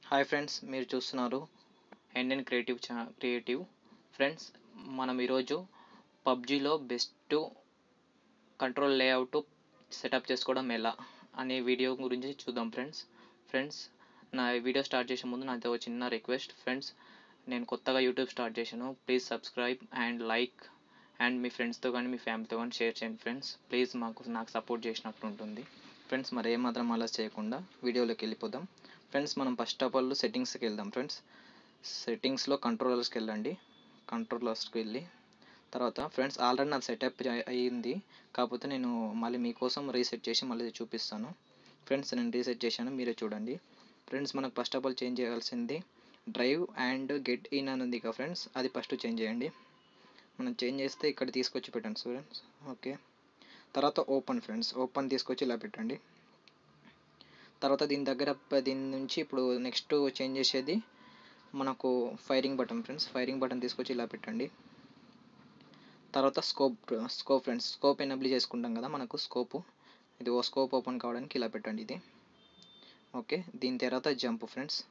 Hi friends మీరు చూస్తున్నారు ఎండెన్ క్రియేటివ్ ఛా క్రియేటివ్ ఫ్రెండ్స్ మనం ఈరోజు పబ్జీలో బెస్ట్ కంట్రోల్ లేఅవుట్ సెటప్ చేసుకోవడం ఎలా అనే వీడియో గురించి చూద్దాం ఫ్రెండ్స్ ఫ్రెండ్స్ నా వీడియో స్టార్ట్ చేసే ముందు నాతో ఒక చిన్న రిక్వెస్ట్ ఫ్రెండ్స్ నేను కొత్తగా యూట్యూబ్ స్టార్ట్ చేశాను please subscribe and like and మీ ఫ్రెండ్స్తో కానీ మీ ఫ్యామిలీతో కానీ షేర్ చేయండి ఫ్రెండ్స్ ప్లీజ్ మాకు నాకు సపోర్ట్ చేసినట్టు ఉంటుంది ఫ్రెండ్స్ మరి ఏమాత్రం అలా చేయకుండా వీడియోలోకి వెళ్ళిపోదాం ఫ్రెండ్స్ మనం ఫస్ట్ ఆఫ్ ఆల్ సెట్టింగ్స్కి వెళ్దాం ఫ్రెండ్స్ సెట్టింగ్స్లో కంట్రోలర్స్కి వెళ్ళండి కంట్రోలర్స్కి వెళ్ళి తర్వాత ఫ్రెండ్స్ ఆల్రెడీ నాకు సెటప్ అయ్యింది కాకపోతే నేను మళ్ళీ మీకోసం రీసెట్ చేసి మళ్ళీ చూపిస్తాను ఫ్రెండ్స్ నేను రీసెట్ చేశాను మీరే చూడండి ఫ్రెండ్స్ మనకు ఫస్ట్ ఆఫ్ ఆల్ చేంజ్ చేయాల్సింది డ్రైవ్ అండ్ గెట్ ఇన్ అని ఉంది కదా ఫ్రెండ్స్ అది ఫస్ట్ చేంజ్ చేయండి మనం చేంజ్ చేస్తే ఇక్కడ తీసుకొచ్చి పెట్టండి ఫ్రెండ్స్ ఓకే తర్వాత ఓపెన్ ఫ్రెండ్స్ ఓపెన్ తీసుకొచ్చి ఇలా పెట్టండి తర్వాత దీని దగ్గర దీని నుంచి ఇప్పుడు నెక్స్ట్ చేంజ్ చేసేది మనకు firing button friends firing button తీసుకొచ్చి ఇలా పెట్టండి తర్వాత scope scope friends scope enable చేసుకుంటాం కదా మనకు స్కోప్ ఇది ఓ స్కోప్ ఓపెన్ కావడానికి ఇలా పెట్టండి ఇది ఓకే దీని తర్వాత జంప్ ఫ్రెండ్స్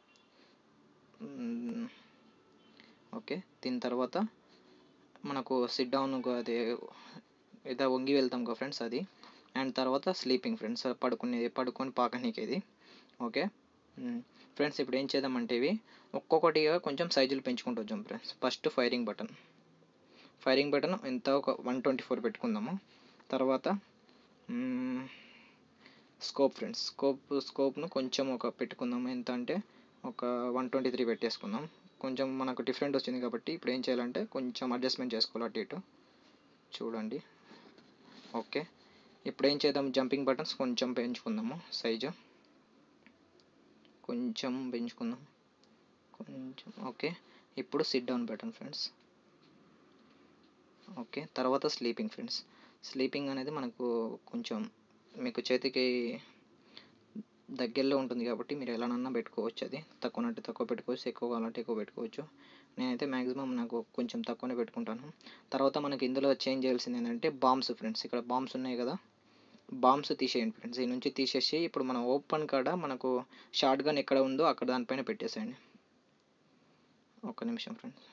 ఓకే దీని తర్వాత మనకు సిట్ డౌన్ అది ఏదో వంగి వెళ్తాం కదా ఫ్రెండ్స్ అది అండ్ తర్వాత స్లీపింగ్ ఫ్రెండ్స్ పడుకునే పడుకొని పాకనీకి ఇది ఓకే ఫ్రెండ్స్ ఇప్పుడు ఏం చేద్దామంటే ఇవి ఒక్కొక్కటిగా కొంచెం సైజులు పెంచుకుంటూ వచ్చాం friends first firing button firing button ఎంత ఒక వన్ ట్వంటీ ఫోర్ పెట్టుకుందాము తర్వాత స్కోప్ ఫ్రెండ్స్ స్కోప్ స్కోప్ను కొంచెం ఒక పెట్టుకుందాము ఎంత అంటే ఒక వన్ ట్వంటీ త్రీ పెట్టేసుకుందాం కొంచెం మనకు డిఫరెంట్ వచ్చింది కాబట్టి ఇప్పుడు ఏం చేయాలంటే కొంచెం అడ్జస్ట్మెంట్ చేసుకోవాలి అటు ఇటు చూడండి ఓకే ఇప్పుడు ఏం చేద్దాం జంపింగ్ బటన్స్ కొంచెం పెంచుకుందాము సైజు కొంచెం పెంచుకుందాం కొంచెం ఓకే ఇప్పుడు sit down button friends okay తర్వాత స్లీపింగ్ ఫ్రెండ్స్ స్లీపింగ్ అనేది మనకు కొంచెం మీకు చేతికి దగ్గరలో ఉంటుంది కాబట్టి మీరు ఎలానన్నా పెట్టుకోవచ్చు అది తక్కువ అంటే తక్కువ పెట్టుకోవచ్చు ఎక్కువ కావాలంటే ఎక్కువ పెట్టుకోవచ్చు నేనైతే మ్యాక్సిమం నాకు కొంచెం తక్కువనే పెట్టుకుంటాను తర్వాత మనకి ఇందులో చేంజ్ చేయాల్సింది ఏంటంటే బాంబ్స్ ఫ్రెండ్స్ ఇక్కడ బాంబ్స్ ఉన్నాయి కదా బాంబ్స్ తీసేయండి ఫ్రెండ్స్ ఈ నుంచి తీసేసి ఇప్పుడు మనం ఓపెన్ కాడ మనకు షార్ట్ గన్ ఎక్కడ ఉందో అక్కడ దానిపైన పెట్టేసేయండి ఒక నిమిషం friends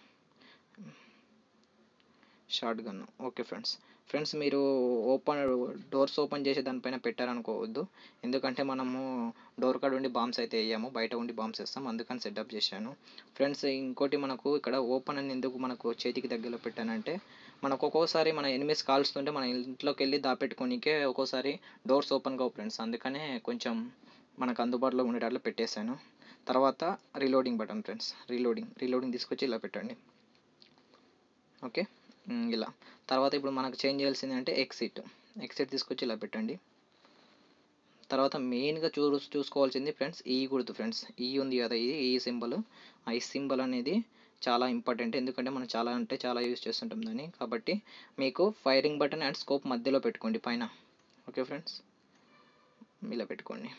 shotgun okay friends friends మీరు ఓపెన్ డోర్స్ ఓపెన్ చేసి దానిపైన పెట్టారనుకోవద్దు ఎందుకంటే మనము డోర్ కాడ ఉండి బాంబ్స్ అయితే వేయము బయట ఉండి బాంబ్స్ వేస్తాం అందుకని సెటప్ చేశాను ఫ్రెండ్స్ ఇంకోటి మనకు ఇక్కడ ఓపెన్ అని ఎందుకు మనకు చేతికి దగ్గరలో పెట్టానంటే మనకు ఒక్కోసారి మన ఎనిమిస్ కాల్స్తుంటే మన ఇంట్లోకి వెళ్ళి దాపెట్టుకోనికే ఒక్కోసారి డోర్స్ ఓపెన్ కావు ఫ్రెండ్స్ అందుకనే కొంచెం మనకు అందుబాటులో ఉండేటట్లు పెట్టేశాను తర్వాత reloading button friends reloading reloading తీసుకొచ్చి ఇలా పెట్టండి ఓకే ఇలా తర్వాత ఇప్పుడు మనకు చేంజ్ చేయాల్సింది అంటే ఎక్సిట్ ఎక్సిట్ తీసుకొచ్చి ఇలా పెట్టండి తర్వాత మెయిన్గా చూ చూసుకోవాల్సింది ఫ్రెండ్స్ ఈ గుర్తు ఫ్రెండ్స్ ఈ ఉంది కదా ఇది ఈ సింబల్ ఆ ఈ సింబల్ అనేది చాలా ఇంపార్టెంట్ ఎందుకంటే మనం చాలా అంటే చాలా యూజ్ చేస్తుంటాం దాన్ని కాబట్టి మీకు ఫైరింగ్ బటన్ అండ్ స్కోప్ మధ్యలో పెట్టుకోండి పైన ఓకే ఫ్రెండ్స్ ఇలా పెట్టుకోండి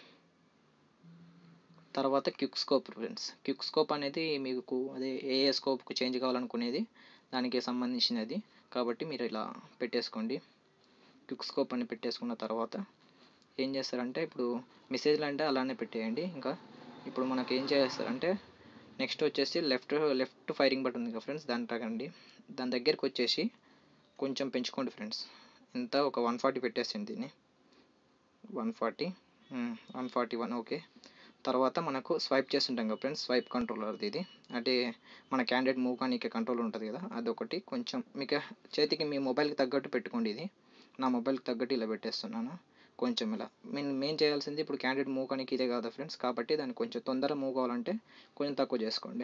తర్వాత quick scope friends quick scope అనేది మీకు అదే ఏ ఏ స్కోప్కు చేంజ్ కావాలనుకునేది దానికి సంబంధించినది కాబట్టి మీరు ఇలా పెట్టేసుకోండి క్విక్ స్కోప్ అని పెట్టేసుకున్న తర్వాత ఏం చేస్తారంటే ఇప్పుడు మెసేజ్లు అంటే అలానే పెట్టేయండి ఇంకా ఇప్పుడు మనకి ఏం చేస్తారంటే నెక్స్ట్ వచ్చేసి లెఫ్ట్ లెఫ్ట్ ఫైరింగ్ బటన్ ఉంది కదా ఫ్రెండ్స్ దాని తగ్గండి దాని దగ్గరికి వచ్చేసి కొంచెం పెంచుకోండి ఫ్రెండ్స్ ఎంత ఒక వన్ ఫార్టీ పెట్టేసింది దీన్ని one forty one forty one okay తర్వాత మనకు స్వైప్ చేస్తుంటాం కదా ఫ్రెండ్స్ స్వైప్ కంట్రోలర్ది ఇది అంటే మన క్యాండిడేట్ మూవ్ కానీ కంట్రోల్ ఉంటుంది కదా అదొకటి కొంచెం మీకు చేతికి మీ మొబైల్కి తగ్గట్టు పెట్టుకోండి ఇది నా మొబైల్కి తగ్గట్టు ఇలా పెట్టేస్తున్నాను కొంచెం ఇలా మేము మెయిన్ చేయాల్సింది ఇప్పుడు క్యాండిడేట్ మూవ్ కానీ ఇదే కదా ఫ్రెండ్స్ కాబట్టి దాన్ని కొంచెం తొందరగా మూవ్ కావాలంటే కొంచెం తక్కువ చేసుకోండి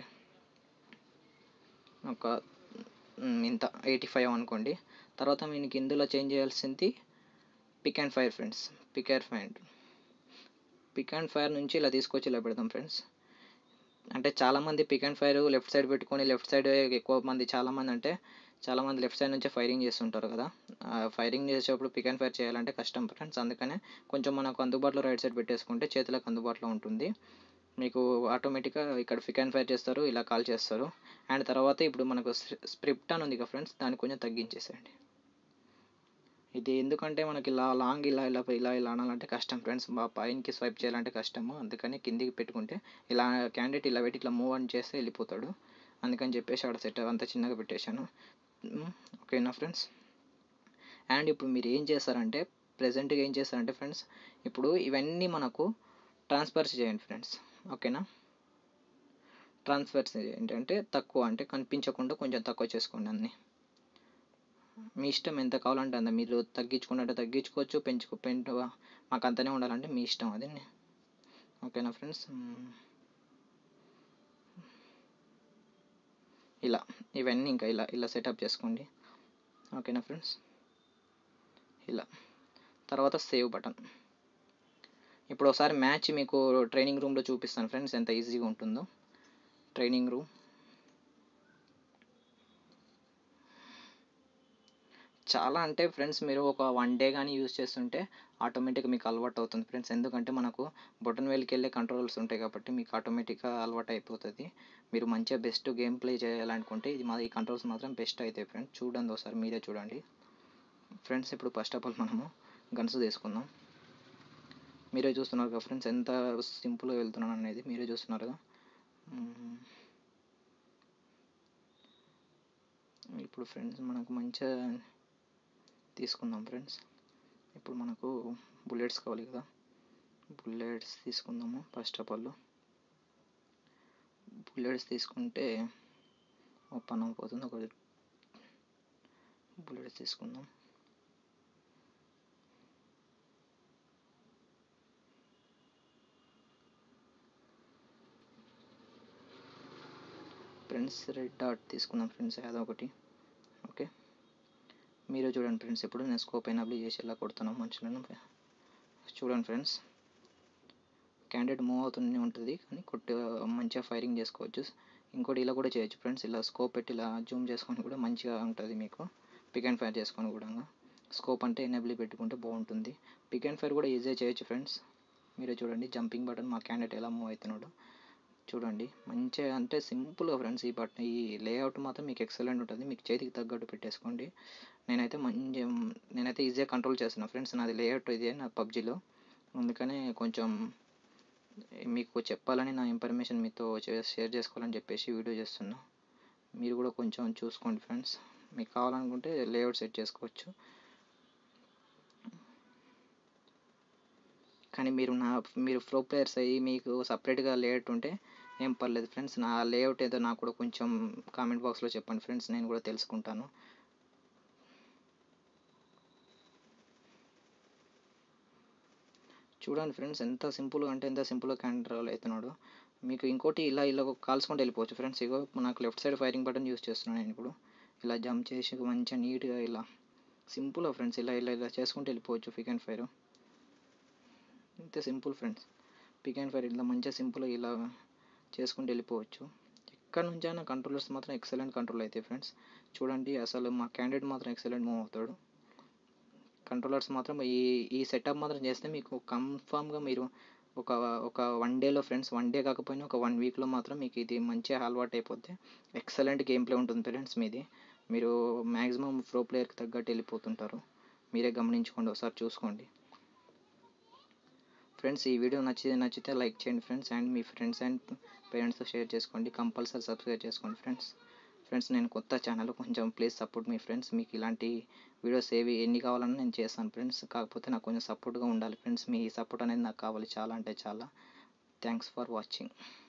ఒక ఇంత ఎయిటీ ఫైవ్ అనుకోండి తర్వాత మీకు ఇందులో చేంజ్ చేయాల్సింది pick and fire friends pick and fire pick and fire నుంచి ఇలా తీసుకొచ్చి ఇలా పెడతాం ఫ్రెండ్స్ అంటే చాలామంది pick and fire left side పెట్టుకొని లెఫ్ట్ సైడ్ ఎక్కువ మంది చాలామంది అంటే చాలామంది లెఫ్ట్ సైడ్ నుంచే ఫైరింగ్ చేస్తుంటారు కదా ఫైరింగ్ చేసేటప్పుడు పిక్ అండ్ ఫైర్ చేయాలంటే కష్టం ఫ్రెండ్స్ అందుకనే కొంచెం మనకు అందుబాటులో రైట్ సైడ్ పెట్టేసుకుంటే చేతులకు అందుబాటులో ఉంటుంది మీకు ఆటోమేటిక్గా ఇక్కడ పిక్ అండ్ ఫైర్ చేస్తారు ఇలా కాల్ చేస్తారు అండ్ తర్వాత ఇప్పుడు మనకు స్క్రిప్ట్ అని ఉంది కదా ఫ్రెండ్స్ దాన్ని కొంచెం తగ్గించేసేయండి ఇది ఎందుకంటే మనకి ఇలా లాంగ్ ఇలా ఇలా ఇలా ఇలా అనాలంటే కష్టం ఫ్రెండ్స్ మా పైనకి స్వైప్ చేయాలంటే కష్టము అందుకని కిందికి పెట్టుకుంటే ఇలా క్యాండిడేట్ ఇలా పెట్టి ఇట్లా మూవ్ అని చేస్తే వెళ్ళిపోతాడు అందుకని చెప్పేసి ఆడ సెట్ అంత చిన్నగా పెట్టేశాను మ్, ఓకేనా ఫ్రెండ్స్ అండ్ ఇప్పుడు మీరు ఏం చేస్తారంటే ప్రజెంట్గా ఏం చేస్తారంటే ఫ్రెండ్స్ ఇప్పుడు ఇవన్నీ మనకు ట్రాన్స్ఫర్స్ చేయండి ఫ్రెండ్స్ ఓకేనా ట్రాన్స్ఫర్స్ ఏంటంటే తక్కువ అంటే కనిపించకుండా కొంచెం తక్కువ చేసుకోండి అన్నీ మీ ఇష్టం ఎంత కావాలంటే అంత మీరు తగ్గించుకుంటే తగ్గించుకోవచ్చు పెంచుకో పెంచు మాకు అంతనే ఉండాలంటే మీ ఇష్టం అది ఓకేనా ఫ్రెండ్స్ మ్మ్. ఇలా ఇవన్నీ ఇంకా ఇలా ఇలా సెటప్ చేసుకోండి ఓకేనా ఫ్రెండ్స్ ఇలా తర్వాత సేవ్ బటన్ ఇప్పుడు ఒకసారి మ్యాచ్ మీకు ట్రైనింగ్ రూమ్లో చూపిస్తాను ఫ్రెండ్స్ ఎంత ఈజీగా ఉంటుందో ట్రైనింగ్ రూమ్ చాలా అంటే ఫ్రెండ్స్ మీరు ఒక వన్ డే కానీ యూస్ చేస్తుంటే ఆటోమేటిక్గా మీకు అలవాటు అవుతుంది ఫ్రెండ్స్ ఎందుకంటే మనకు బొటన్ వేలికి వెళ్ళే కంట్రోల్స్ ఉంటాయి కాబట్టి మీకు ఆటోమేటిక్గా అలవాటు అయిపోతుంది మీరు మంచిగా బెస్ట్ గేమ్ ప్లే చేయాలనుకుంటే ఇది మా ఈ కంట్రోల్స్ మాత్రం బెస్ట్ అవుతాయి ఫ్రెండ్స్ చూడండి ఒకసారి మీరే చూడండి ఫ్రెండ్స్ ఇప్పుడు ఫస్ట్ ఆఫ్ ఆల్ మనము గన్స్ తీసుకుందాం మీరే చూస్తున్నారు కదా ఫ్రెండ్స్ ఎంత సింపుల్గా వెళ్తున్నాను అనేది మీరే చూస్తున్నారుగా మ్మ్. ఇప్పుడు ఫ్రెండ్స్ మనకు మంచిగా తీసుకుందాం ఫ్రెండ్స్ ఇప్పుడు మనకు బుల్లెట్స్ కావాలి కదా బుల్లెట్స్ తీసుకుందాము ఫస్ట్ ఆఫ్ ఆల్ బుల్లెట్స్ తీసుకుంటే ఓపెన్ అయిపోతుంది ఒక బుల్లెట్స్ తీసుకుందాం ఫ్రెండ్స్ రెడ్ డాట్ తీసుకుందాం ఫ్రెండ్స్ ఏదో ఒకటి ఓకే మీరే చూడండి ఫ్రెండ్స్ ఇప్పుడు నేను స్కోప్ ఎనాబ్లీ చేసి ఎలా కొడుతున్నాను మంచిగా చూడండి ఫ్రెండ్స్ క్యాండిడేట్ మూవ్ అవుతూనే ఉంటుంది కానీ కొట్టి మంచిగా ఫైరింగ్ చేసుకోవచ్చు ఇంకోటి ఇలా కూడా చేయొచ్చు ఫ్రెండ్స్ ఇలా స్కోప్ పెట్టి ఇలా జూమ్ చేసుకొని కూడా మంచిగా ఉంటుంది మీకు పిక్ అండ్ ఫైర్ చేసుకొని కూడా స్కోప్ అంటే ఎనేబుల్ పెట్టుకుంటే బాగుంటుంది పిక్ అండ్ ఫైర్ కూడా ఈజీగా చేయొచ్చు ఫ్రెండ్స్ మీరే చూడండి జంపింగ్ బటన్ మా క్యాండిడేట్ ఎలా మూవ్ అవుతున్నాడు చూడండి మంచిగా అంటే సింపుల్గా ఫ్రెండ్స్ ఈ బట్ ఈ లేఅవుట్ మాత్రం మీకు ఎక్సలెంట్ ఉంటుంది మీకు చేతికి తగ్గట్టు పెట్టేసుకోండి నేనైతే మంచి నేనైతే ఈజీగా కంట్రోల్ చేస్తున్నాను ఫ్రెండ్స్ నాది లేఅవుట్ ఇదే నా పబ్జీలో అందుకనే కొంచెం మీకు చెప్పాలని నా ఇన్ఫర్మేషన్ మీతో షేర్ చేసుకోవాలని చెప్పేసి వీడియో చేస్తున్నా మీరు కూడా కొంచెం చూసుకోండి ఫ్రెండ్స్ మీకు కావాలనుకుంటే లేఅవుట్ సెట్ చేసుకోవచ్చు కానీ మీరు నా మీరు ప్రో ప్లేయర్స్ అయ్యి మీకు సపరేట్గా లేఅవుట్ ఉంటే ఏం పర్లేదు ఫ్రెండ్స్ నా లేఅవుట్ ఏదో నాకు కూడా కొంచెం కామెంట్ బాక్స్లో చెప్పండి ఫ్రెండ్స్ నేను కూడా తెలుసుకుంటాను చూడండి ఫ్రెండ్స్ ఎంత సింపుల్గా అంటే ఎంత సింపుల్గా కంట్రోల్ అవుతున్నాడు మీకు ఇంకోటి ఇలా ఇలా కాల్చుకుంటూ వెళ్ళిపోవచ్చు ఫ్రెండ్స్ ఇగో నాకు left side firing button use చేస్తున్నాను నేను ఇప్పుడు ఇలా జంప్ చేసి మంచిగా నీట్గా ఇలా సింపుల్గా ఫ్రెండ్స్ ఇలా ఇలా ఇలా చేసుకుంటూ వెళ్ళిపోవచ్చు పిక్ అండ్ ఫైర్ ఇంతే simple friends pick and fire ఇలా మంచిగా సింపుల్గా ఇలా చేసుకుంటూ వెళ్ళిపోవచ్చు ఎక్కడ నుంచి అయినా కంట్రోలర్స్ మాత్రం ఎక్సలెంట్ కంట్రోల్ అవుతాయి ఫ్రెండ్స్ చూడండి అసలు మా క్యాండిడేట్ మాత్రం ఎక్సలెంట్ మూవ్ అవుతాడు కంట్రోలర్స్ మాత్రం ఈ ఈ సెటప్ మాత్రం చేస్తే మీకు కన్ఫామ్గా మీరు ఒక ఒక వన్ డేలో ఫ్రెండ్స్ వన్ డే కాకపోయినా ఒక వన్ వీక్లో మాత్రం మీకు ఇది మంచిగా అలవాటు అయిపోతే ఎక్సలెంట్ గేమ్ ప్లే ఉంటుంది ఫ్రెండ్స్ మీది మీరు మ్యాక్సిమం ప్రో ప్లేయర్కి తగ్గట్టు వెళ్ళిపోతుంటారు మీరే గమనించుకోండి ఒకసారి చూసుకోండి ఫ్రెండ్స్ ఈ వీడియో నచ్చి నచ్చితే లైక్ చేయండి ఫ్రెండ్స్ అండ్ మీ ఫ్రెండ్స్ అండ్ పేరెంట్స్తో షేర్ చేసుకోండి కంపల్సరీ సబ్స్క్రైబ్ చేసుకోండి ఫ్రెండ్స్ ఫ్రెండ్స్ నేను కొత్త ఛానల్ కొంచెం ప్లీజ్ సపోర్ట్ మీ ఫ్రెండ్స్ మీకు ఇలాంటి వీడియోస్ ఏవి ఎన్ని కావాలన్నా నేను చేస్తాను ఫ్రెండ్స్ కాకపోతే నాకు కొంచెం సపోర్ట్గా ఉండాలి ఫ్రెండ్స్ మీ సపోర్ట్ అనేది నాకు కావాలి చాలా అంటే చాలా థ్యాంక్స్ ఫర్ వాచింగ్